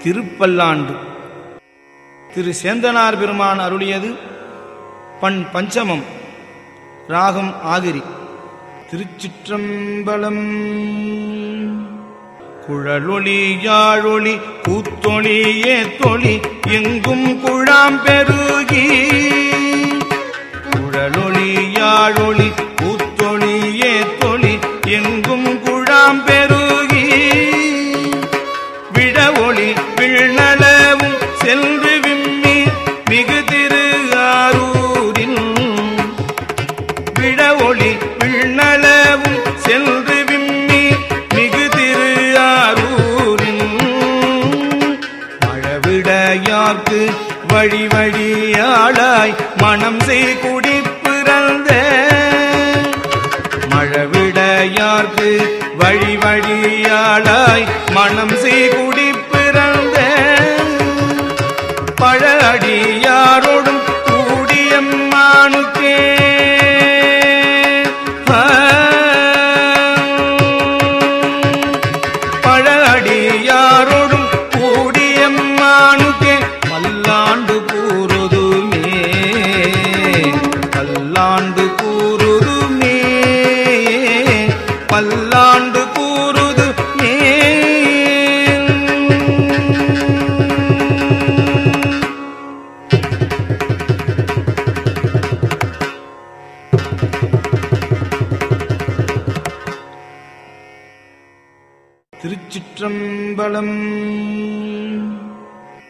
திருப்பல்லாண்டு திரு சேந்தனார் பெருமான் அருளியது பண் பஞ்சமம் ராகம் ஆகிரி திருச்சிற்றம்பலம் குழலொளி யாழொளி கூத்தொளி ஏத்தொளி எங்கும் குழாம் பெருகி குழலொளி யாழொளி கூத்தொளி ஏத்தொளி எங்கும் குழாம் பெருகி விழ ஒளி விண்ணளவும் சென்று விம்மி மிகு திரு ஆரூரின் விழ ஒளி விண்ணளவும் சென்று விம்மி மிகு திரு ஆரூரின் மழவிடையார்க்கு வழி வழியாளாய் மனம் செய் குடி பிறந்த மழவிடையார்க்கு வழி வழியாளாய் மனம் செய் குடி பிறந்த பழ அடியாரோடும் கூடியம்மானுக்கே ஆ. பழ அடியாரோடும் கூடியம்மானுக்கே பல்லாண்டு கூறுதுமே பல்லாண்டு கூறுதுமே பல்லாண்டு கூறுதுமே திருச்சிற்றம்பலம்